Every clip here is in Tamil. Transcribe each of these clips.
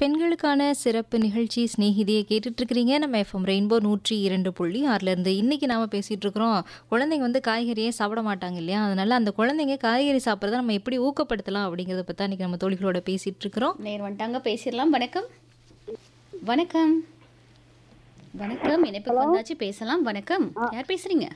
பெண்களுக்கான சிறப்பு நிகழ்ச்சி ஸ்நேகிதியை கேட்டுட்டு இருக்கிறீங்க நம்ம எஃப்எம் ரெயின்போ நூற்றி இரண்டு புள்ளி ஆறுல இருந்து இன்னைக்கு நாம பேசிட்டு இருக்கிறோம் குழந்தைங்க வந்து காய்கறியே சாப்பிட மாட்டாங்க இல்லையா அதனால அந்த குழந்தைங்க காய்கறி சாப்பிட்றத நம்ம எப்படி ஊக்கப்படுத்தலாம் அப்படிங்கிறத பத்தி இன்னைக்கு நம்ம தோழிகளோட பேசிட்டு இருக்கிறோம் நேர் வந்துட்டாங்க பேசிடலாம் வணக்கம் வணக்கம் வணக்கம் இணைப்புக்கு வந்தாச்சு பேசலாம் வணக்கம் யார் பேசுறீங்க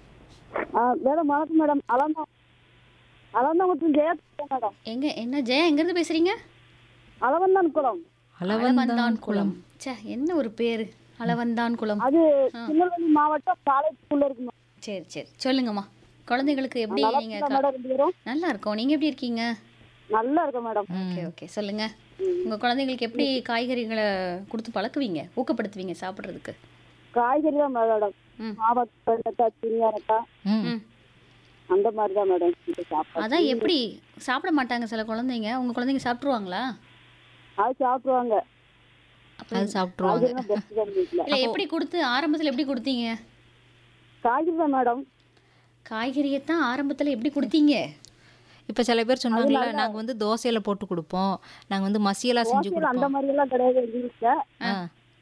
மேடம் வணக்கம் மேடம் அலந்தா அலந்தாங்குளத்தில் ஜெயா மேடம் எங்க என்ன ஜெயா எங்க இருந்து பேசுறீங்க அளவந்தான் குளம் அளவந்தான் குளம் ச்சே என்ன ஒரு பேரு அளவந்தான் குளம் அது திருநெல்வேலி மாவட்டம் காலேஜுக்குள்ள இருக்கு மேடம். சரி சரி சொல்லுங்கம்மா குழந்தைகளுக்கு எப்படி நீங்க நல்லா கா- மேடம் ரெண்டு பேரும் நல்லா இருக்கோம் நீங்க எப்படி இருக்கீங்க நல்லா இருக்கும் மேடம் ஓகே ஓகே சொல்லுங்க உங்க குழந்தைங்களுக்கு எப்படி காய்கறிகளை கொடுத்து பழக்குவீங்க ஊக்கப்படுத்துவீங்க சாப்பிடுறதுக்கு காய்கறி தான் மேடம் ம். மாவட்டம் வெண்டைக்காய் சினியாரக்காய் ம். ம் அந்த மாதிரி தான் மேடம் இது சாப்பாடு அதான் எப்படி சாப்பிட மாட்டாங்க சில குழந்தைங்க உங்க குழந்தைங்க சாப்பிட்ருவாங்களா அது சாப்பிடுவாங்க அது சாப்பிட்ருவாங்க காய்கறி தான் பெஸ்ட் தான் வீட்டில் இல்ல எப்படி கொடுத்து ஆரம்பத்துல எப்படி கொடுத்தீங்க காய்கறி தான் மேடம் காய்கறியைத்தான் ஆரம்பத்துல எப்படி கொடுத்தீங்க இப்போ சில பேர் சொன்னாங்கல்ல நாங்க வந்து தோசையில போட்டு கொடுப்போம் நாங்க வந்து மசியலா செஞ்சு தோசையில் அந்த கொடுப்போம் மாதிரி எல்லாம் கிடையாது எங்க வீட்டில் ஆ.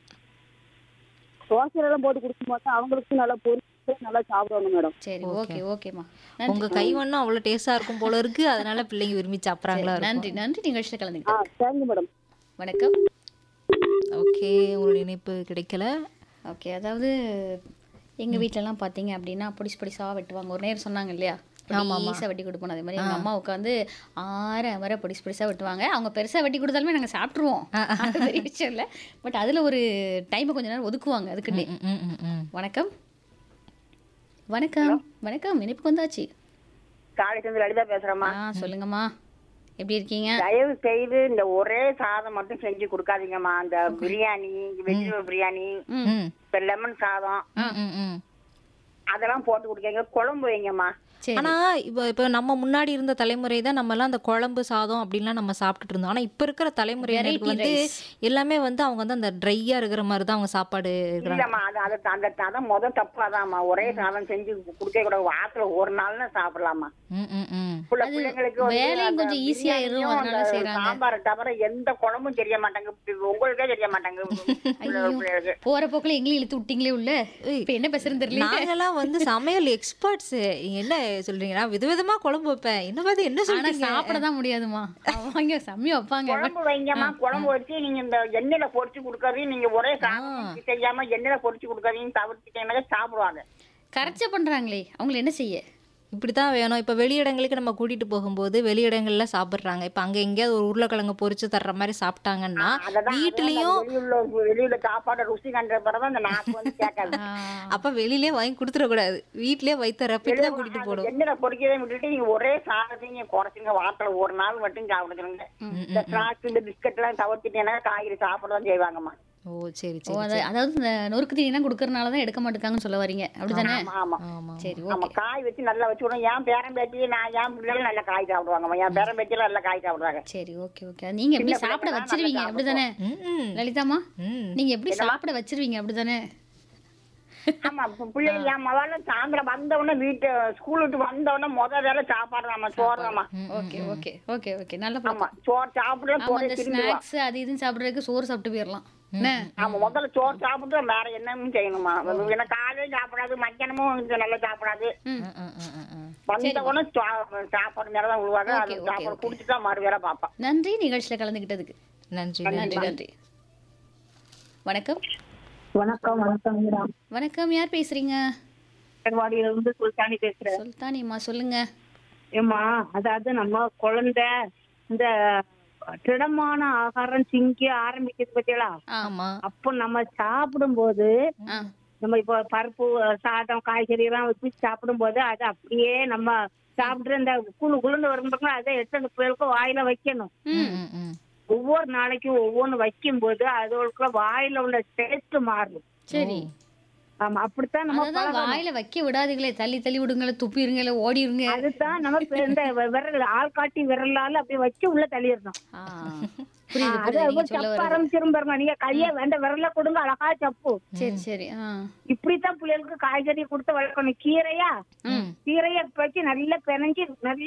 தோசையில எல்லாம் போட்டு கொடுக்க மாட்டோம் அவங்களுக்கு நல்லா பொரிச்சு நல்லா சாப்பிடுவாங்க மேடம் சரி ஓகே ஓகேம்மா உங்க கைவண்ணம் அவ்வளவு டேஸ்டா இருக்கும் போல இருக்கு அதனால பிள்ளைங்க விரும்பி சாப்பிட்றாங்களா இருக்கும் நன்றி நன்றி நிகழ்ச்சியில் ஆ கலந்துக்கிட்டேன் தேங்க்யூ மேடம் வணக்கம் ஓகே உங்களோட இணைப்பு கிடைக்கல ஓகே அதாவது எங்க வீட்டிலலாம் பார்த்தீங்க அப்படின்னா பொடிசு பொடிசாக வெட்டுவாங்க ஒரு நேரம் சொன்னாங்க இல்லையா ஈஸாக வெட்டி கொடுப்போம் அதே மாதிரி எங்கள் அம்மா உட்காந்து ஆற வர பொடிசு பொடிசாக வெட்டுவாங்க அவங்க பெருசாக வெட்டி கொடுத்தாலுமே நாங்கள் சாப்பிட்ருவோம் அது பெரிய விஷயம் இல்லை பட் அதில் ஒரு டைமை கொஞ்ச நேரம் ஒதுக்குவாங்க அதுக்குன்னே ம், ம், ம், ம். வணக்கம் வணக்கம் வணக்கம் இனிப்புக்கு வந்தாச்சு காலேஜ் லலிதா பேசுறேம்மா ஆ சொல்லுங்கம்மா எப்படி இருக்கீங்க தயவு செய்து இந்த ஒரே சாதம் மட்டும் செஞ்சு கொடுக்காதீங்கம்மா அந்த பிரியாணி வெஜிடபிள் பிரியாணி ம், இப்ப லெமன் சாதம் ம், ம், ம். அதெல்லாம் போட்டு கொடுக்கீங்க குழம்பு வைங்கம்மா சரி ஆனா இப்போ இப்போ நம்ம முன்னாடி இருந்த தலைமுறை தான் நம்ம எல்லாம் அந்த குழம்பு சாதம் அப்படின்லாம் நம்ம சாப்பிட்டுட்டு இருந்தோம் ஆனா இப்ப இருக்கிற தலைமுறையினருக்கு Variety வந்து rice. எல்லாமே வந்து அவங்க வந்து அந்த ட்ரையா இருக்கிற மாதிரி தான் அவங்க சாப்பாடு இருக்கிறாங்க இல்லம்மா அது அது அந்த அதான் முத தப்பு அதாம்மா ஒரே சாதம் செஞ்சு கொடுக்க கூடாது வாரத்துல ஒரு நாள்னா சாப்பிடலாமா ம், ம், ம். புள்ள அது பிள்ளைங்களுக்கு வந்து வேலையும் அந்த கொஞ்சம் easy ஆயிரும், பிரியாணியும் அதனால அந்த செய்றாங்க. சாம்பாரை தவிர எந்த குழம்பும் தெரிய மாட்டாங்க இப்ப உங்களுக்கே தெரிய மாட்டாங்க ஐயோ பிள்ளைகளுக்கு போற போக்குல எங்களையும் இழுத்து விட்டீங்களே உள்ள இப்ப என்ன பேசுறேன்னு தெரியல நாங்கெல்லாம் வந்து சமையல் எக்ஸ்பர்ட்ஸ் என்ன சொல்றீங்க நான் விதவிதமா குழம்பு வைப்பேன் என்ன பார்த்து என்ன ஆனா சொல்றீங்க சாப்பிட தான் முடியாதுமா அவங்க செம்மி வைப்பாங்க குழம்பு வைங்கம்மா குழம்பு வச்சு நீங்க இந்த எண்ணெயில பொரிச்சு கொடுக்கறதையும் நீங்க ஒரே சாதம் செய்யாம எண்ணெயில பொரிச்சு கொடுக்கறதையும் தவிர்த்துட்டீங்கன்னா சாப்பிடுவாங்க கரைச்ச பண்றாங்களே அவங்கள என்ன செய்ய இப்படித்தான் வேணும் இப்ப வெளியிடங்களுக்கு நம்ம கூட்டிட்டு போகும்போது வெளியிடங்கள்ல சாப்பிடுறாங்க இப்ப அங்க எங்கேயாவது ஒரு உருளைக்கிழங்கு பொரிச்சு தர்ற மாதிரி சாப்பிட்டாங்கன்னா அததான் வீட்லயும் வெளியுள்ள வெளியுள்ள சாப்பாடு ருசி கண்ட பிறகு அந்த நாக்கு வந்து கேட்காது அப்ப வெளியிலே வாங்கி கொடுத்துடக்கூடாது வீட்லயே வைத்த ரப்பிட்டு தான் கூட்டிட்டு போடும் எண்ணெயில பொரிக்கிறதை விட்டுட்டு நீங்க ஒரே சாதத்தையும் நீங்க குறைச்சிங்க வாரத்துல ஒரு நாள் மட்டும் சாப்பிடுங்க இந்த ஸ்நாக்ஸ் இந்த பிஸ்கட் எல்லாம் தவிர்த்துட்டீங்கன்னா காய்கறி சாப்பிடதான் செய்வாங்க ஓ சரி ஓ, சரி அத- அதாவது இந்த நொறுக்கு தீனினா கொடுக்கறனால தான் எடுக்க மாட்டேங்காங்கன்னு சொல்ல வரீங்க அப்படிதானே ஆமா ஆமா ஆமா சரி ஆமா ஓகே காய் வச்சு நல்லா வச்சு விடுவோம் என் பேரன் பேட்டி நான் என் பிள்ளைகள் நல்ல காய் சாப்பிடுவாங்கம்மா என் பேரன் பேட்டியெல்லாம் நல்ல காய் சாப்பிடுவாங்க சரி ஓகே ஓகே நீங்க எப்படி சின்ன சாப்பிட பிள்ளைங்க வச்சிருவீங்க நல்லா அப்படிதானே ம், ம். லலிதாமா ம். நீங்க எப்படி சாப்பிட வச்சிருவீங்க அப்படிதானே ஆமா இப்ப பிள்ளைங்க என் மவால சாயந்தரம் வந்த உடனே வீட்டு ஸ்கூல் விட்டு வந்த உடனே முத வேலை சாப்பாடுதாம்மா சோறுதாம்மா ஓகே ஓகே ஓகே ஓகே நல்ல ஆமா பழக்கம் சோறு சாப்பிட்டு ஆமா போய் இந்த திரும்பி வா. ஸ்நாக்ஸ் அது இதுன்னு சாப்பிடுறதுக்கு சோறு சாப்பிட்டு போயிடலாம் என்ன ஆமா முதல்ல சோறு சாப்பிட்டு வேற என்னன்னு செய்யணுமா ஏன்னா காலையும் சாப்பிடாது மத்தியானமும் இது நல்லா சாப்பிடாது ம், ம், ம், ம், ம். வந்த உடனே சா- சாப்பாடு மேல தான் விழுவாங்க Okay, அது okay, சாப்பாடு okay. குடிச்சிட்டு தான் மறு வேலை பார்ப்பா நன்றி நிகழ்ச்சியில கலந்துக்கிட்டதுக்கு நன்றி நன்றி நன்றி வணக்கம் வணக்கம் வணக்கம் மேடம் வணக்கம் யார் பேசுறீங்க வாடியில இருந்து சுல்தானி பேசுறேன் சுல்தானியம்மா சொல்லுங்க ஏம்மா அதாவது நம்ம குழந்தை இந்த திடமான ஆகாரம் திங்க ஆரம்பிக்கிறது பத்தியலா ஆமா அப்போ நம்ம சாப்பிடும்போது ஆ நம்ம இப்போ பருப்பு சாதம் காய்கறி எல்லாம் வச்சு சாப்பிடும்போது அது அப்படியே நம்ம சாப்பிட்டு இந்த குழு குழுந்து வரும்போது அதை எடுத்து அந்த பிள்ளைகளுக்கு வாயில வைக்கணும் ம், ம், ம். ஒவ்வொரு நாளைக்கும் ஒவ்வொன்று வைக்கும்போது அதோட வாயில உள்ள டேஸ்ட் மாறும் சரி ஆமா அப்படித்தான் நம்ம அததான் வாயில வைக்க விடாதீங்களே தள்ளி தள்ளி விடுங்களே துப்பிடுங்களே ஓடிருங்க அதுதான் நம்ம இப்ப இந்த விரல் ஆள்காட்டி விரலால அப்படியே வச்சு உள்ள தள்ளிடணும் ஆ, புரியுது அது புரியுது நீங்க சொல்ல சப்பு வர்றது ஆரம்பிச்சிரும் பாருங்க நீங்க கைய வேண்ட விரல கொடுங்க அழகா சப்பு சரி சரி ஆ இப்படித்தான் பிள்ளைகளுக்கு காய்கறி கொடுத்து வளர்க்கணும் கீரையா கீரைய வச்சு நல்லா பிணைஞ்சு நல்லா